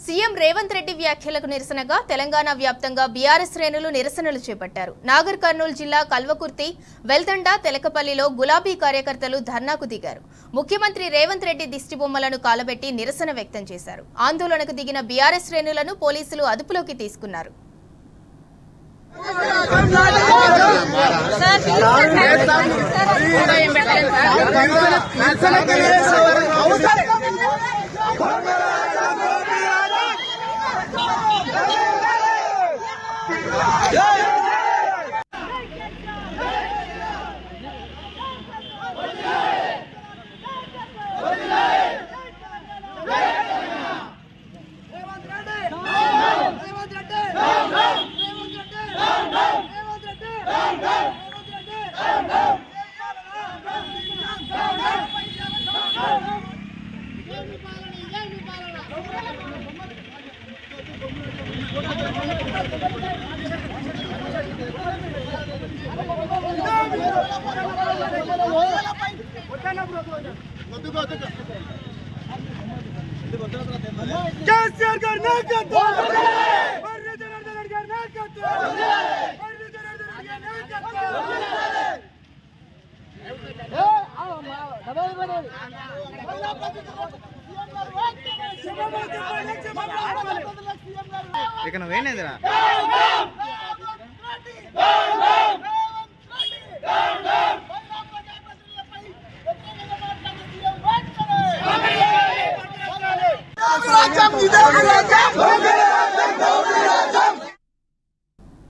CM Revanth Reddy వ్యాఖ్యలకు నిరసనగా తెలంగాణ వ్యాప్తంగా బీఆర్ఎస్ శ్రేణులు నిరసనలు చేపట్టారు నాగర్ కర్నూలు జిల్లా కల్వకుర్తి వెల్తండ తెలకపల్లిలో గులాబీ కార్యకర్తలు ధర్నాకు దిగారు ముఖ్యమంత్రి రేవంత్ రెడ్డి దిష్టి బొమ్మలను కాలబెట్టి నిరసన వ్యక్తం చేశారు ఆందోళనకు దిగిన బీఆర్ఎస్ శ్రేణులను పోలీసులు అదుపులోకి తీసుకున్నారు రేవంత్ రెడ్డి రేవంత్ రెడ్డి రేవంత్ రెడ్డి రేవంత్ రెడ్డి రేవంత్ రెడ్డి కేసీఆర్ గారి నాయకత్వం మర్రి జనార్దన్ రెడ్డి గారి నాయకత్వం మర్రి జనార్దన్ రెడ్డి గారి నాయకత్వం ఇక నువ్వేనేదిరా రేవంత్